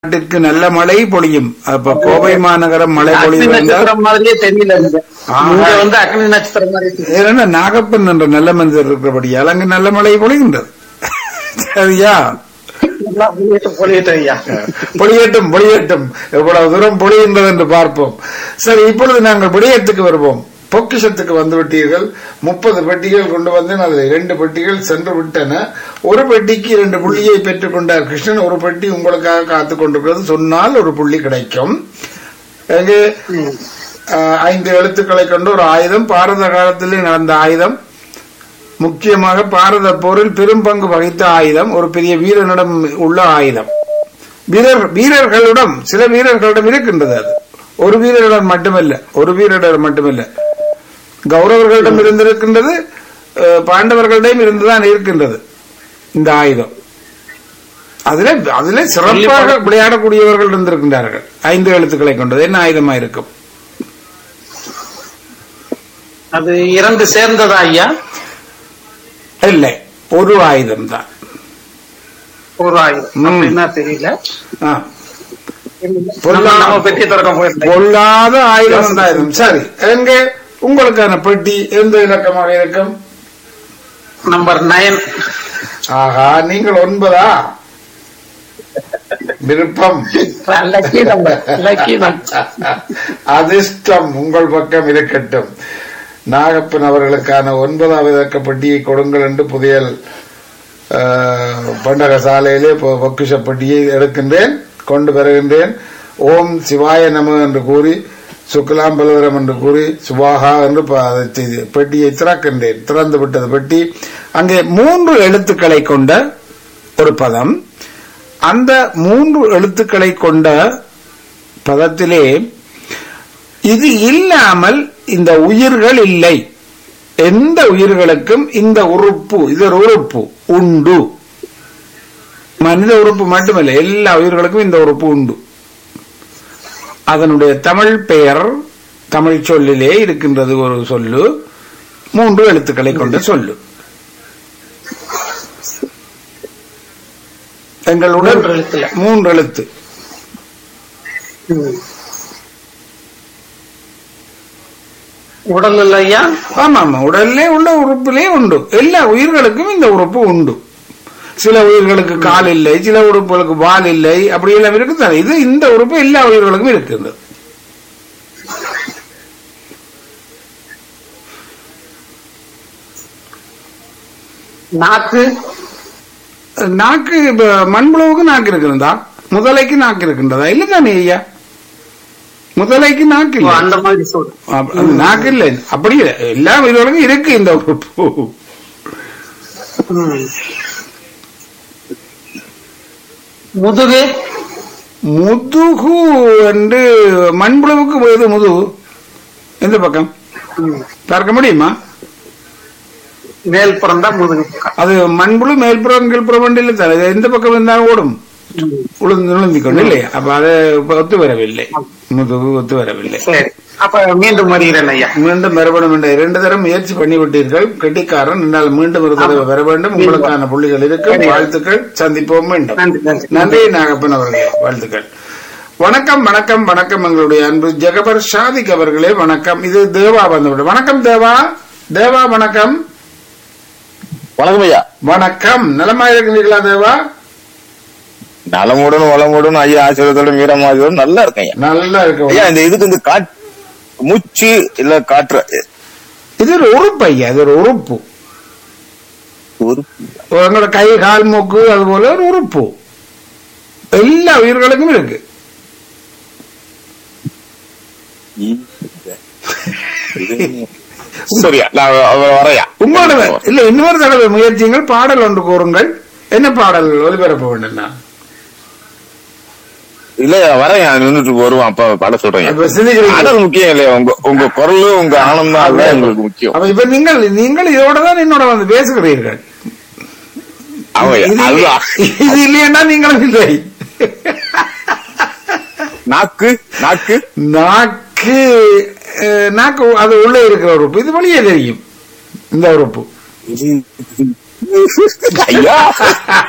நாட்டிற்கு நல்ல மழை பொழியும் அப்ப கோவை மாநகரம் மழை அக்னி பொழியும் என்றால் நட்சத்திரம் மாதிரியே தெரியல இங்க ஆஹா. இங்க வந்து அக்னி நட்சத்திரம் மாதிரி தெரியுது. ஏன்னா நாகப்பன் என்ற நல்ல மனிதர் இருக்கிறபடியால் அங்கு நல்ல மழை பொழிகின்றது சரியா நல்லா பொழியட்டும், பொழியட்டும் ஐயா பொழியட்டும் பொழியட்டும் எவ்வளவு தூரம் பொழிகின்றது என்று பார்ப்போம் சரி இப்பொழுது நாங்கள் விடயத்துக்கு வருவோம் பொக்கிஷத்துக்கு வந்து விட்டீர்கள் முப்பது பெட்டிகள் கொண்டு வந்து அதில் இரண்டு பெட்டிகள் சென்று விட்டன ஒரு பெட்டிக்கு இரண்டு புள்ளியை பெற்றுக் கொண்டார் கிருஷ்ணன் ஒரு பெட்டி உங்களுக்காக காத்துக் கொண்டிருக்கிறது சொன்னால் ஒரு புள்ளி கிடைக்கும் எங்கே ஆஹ், ஐந்து எழுத்துக்களை கொண்டு ஒரு ஆயுதம் பாரத காலத்திலே நடந்த ஆயுதம் முக்கியமாக பாரத போரில் பெரும் பங்கு வகித்த ஆயுதம் ஒரு பெரிய வீரனிடம் உள்ள ஆயுதம் வீரர் வீரர்களிடம் சில வீரர்களிடம் இருக்கின்றது அது ஒரு வீரரிடம் மட்டுமல்ல ஒரு வீரரிடம் மட்டுமல்ல கௌரவர்களிடம் இருந்திருக்கின்றது அஹ், பாண்டவர்களிடம் இருந்துதான் இருக்கின்றது இந்த ஆயுதம் அதிலே அதிலே சிறப்பாக விளையாடக்கூடியவர்கள் இருந்திருக்கின்றார்கள் ஐந்து எழுத்துக்களை கொண்டது என்ன ஆயுதமா இருக்கும் அது இரண்டு சேர்ந்ததா ஐயா இல்லை ஒரு ஆயுதம் தான் ஒரு ஆயுதம் ம். அப்படின்னா தெரியல பொல்லா- நம்ம பெட்டி தொடக்கம் போயிருந்தோம் பொல்லாத ஆயுதம் தான் இருக்கும் சரி எங்க உங்களுக்கான பெட்டி எந்த இலக்கமாக இருக்கும் நம்பர் நைன் ஆஹா நீங்கள் ஒன்பதா விருப்பம் லக்கி நம்பர் லக்கி நம்பர் அதிர்ஷ்டம் உங்கள் பக்கம் இருக்கட்டும் நாகப்பன் அவர்களுக்கான ஒன்பதாவது இலக்க பெட்டியை கொடுங்கள் என்று புதியல் ஆஹ், பண்டக சாலையிலே பொ- பொக்கிஷ பெட்டியை எடுக்கின்றேன் கொண்டு வருகின்றேன் ஓம் சிவாய நம என்று கூறி சுக்லாம் பலவரம் என்று கூறி சுபாகா என்று ப- அதை செய்து பெட்டியை திறக்கின்றேன் திறந்து விட்டது பெட்டி அங்கே மூன்று எழுத்துக்களை கொண்ட ஒரு பதம் அந்த மூன்று எழுத்துக்களை கொண்ட பதத்திலே இது இல்லாமல் இந்த உயிர்கள் இல்லை எந்த உயிர்களுக்கும் இந்த உறுப்பு இது ஒரு உறுப்பு உண்டு மனித உறுப்பு மட்டுமல்ல எல்லா உயிர்களுக்கும் இந்த உறுப்பு உண்டு அதனுடைய தமிழ் பெயர் தமிழ் சொல்லிலே இருக்கின்றது ஒரு சொல்லு மூன்று எழுத்துக்களை கொண்ட சொல்லு எங்களுடன் மூன்று எழுத்துல. மூன்று எழுத்து உடல் இல்ல ஐயா ஆமா ஆமா உடல்லே உள்ள உறுப்பிலே உண்டு எல்லா உயிர்களுக்கும் இந்த உறுப்பு உண்டு சில உயிர்களுக்கு கால் இல்லை சில உறுப்புகளுக்கு வால் இல்லை அப்படி எல்லாம் இருக்குது இது இந்த உறுப்பு எல்லா உயிர்களுக்கும் இருக்குது நாக்கு நாக்கு இப்ப மண்புழுவுக்கு நாக்கு இருக்குதா முதலைக்கு நாக்கு இருக்கின்றதா இல்ல தானே ஐயா முதலைக்கு நாக்கு ஓ, இல்லை அந்த மாதிரி சொல்லு அப்ப- அது நாக்கு இல்லை அப்படி இல்லை எல்லா உயிர்களுக்கும் இருக்கு இந்த உறுப்பு ம். முதுகு முதுகு என்று மண்புழுவுக்கு எது முதுகு எந்த பக்கம் ம். பார்க்க முடியுமா மேல் புறம் தான் முதுகு அது மண்புழு மேல்புறம் கீழ்புறம் இல்லை தர எந்த பக்கம் இருந்தாலும் ஓடும் ம். உளுந்து நுழைந்திக்கொண்டு இல்லையா அப்ப அது இப்ப ஒத்து வரவில்லை முதுகு ஒத்து வரவில்லை சரி அப்ப மீண்டும் வருகிறேன் ஐயா மீண்டும் வர வேண்டும் என்ற இரண்டு தரம் முயற்சி பண்ணி விட்டீர்கள் கெட்டிக்காரன் என்னால் மீண்டும் ஒரு தடவை வர வேண்டும் உங்களுக்கான புள்ளிகள் இருக்கும் வாழ்த்துக்கள் சந்திப்போம் மீண்டும் நன்றி நன்றி நன்றி நாகப்பன் அவர்களே வாழ்த்துக்கள் வணக்கம் வணக்கம் வணக்கம் எங்களுடைய அன்பு ஜெகபர் ஷாதிக் அவர்களே வணக்கம் இது தேவா வந்துவிடும் வணக்கம் தேவா தேவா வணக்கம் வணக்கம் ஐயா வணக்கம் நலமா இருக்கிறீர்களா தேவா நலமுடன் வளமுடன் ஐயா ஆசிரியத்தோட மீரமாதியோட நல்லா இருக்கேன் ஐயா நல்லா இருக்க ஐயா இந்த இதுக்கு இந்த காட் மூச்சு இல்ல காற்று இது ஒரு உறுப்பு ஐயா இது ஒரு உறுப்பு ஒரு எங்களோட கை கால் மூக்கு அது போல ஒரு உறுப்பு எல்லா உயிர்களுக்கும் இருக்கு சரியா நான் வ- வரையா உங்களோட இல்ல இன்னொரு தடவை முயற்சிகள் பாடல் ஒன்று கூறுங்கள் என்ன பாடல் ஒலிபரப்ப வேண்டும் நான் இல்ல வரையா நின்னுட்டு வருவான் அப்ப பாட சொல்றேன் அப்ப சிந்திக்கிறீங்க. பாடல் முக்கியம் இல்லையா உங்க உங்க குரலு உங்க ஆனந்தம் அதுதான் எங்களுக்கு முக்கியம் அப்ப இப்ப நீங்கள் நீங்கள் இதோட தான் என்னோட வந்து பேசுகிறீர்கள் ஆமா ஐயா, இது அதுதான் இது இல்லையா நீங்களும் இல்லை நாக்கு நாக்கு நாக்கு அஹ், நாக்கு அது உள்ளே இருக்கிற உறுப்பு இது வெளியே தெரியும் இந்த உறுப்பு ஐயா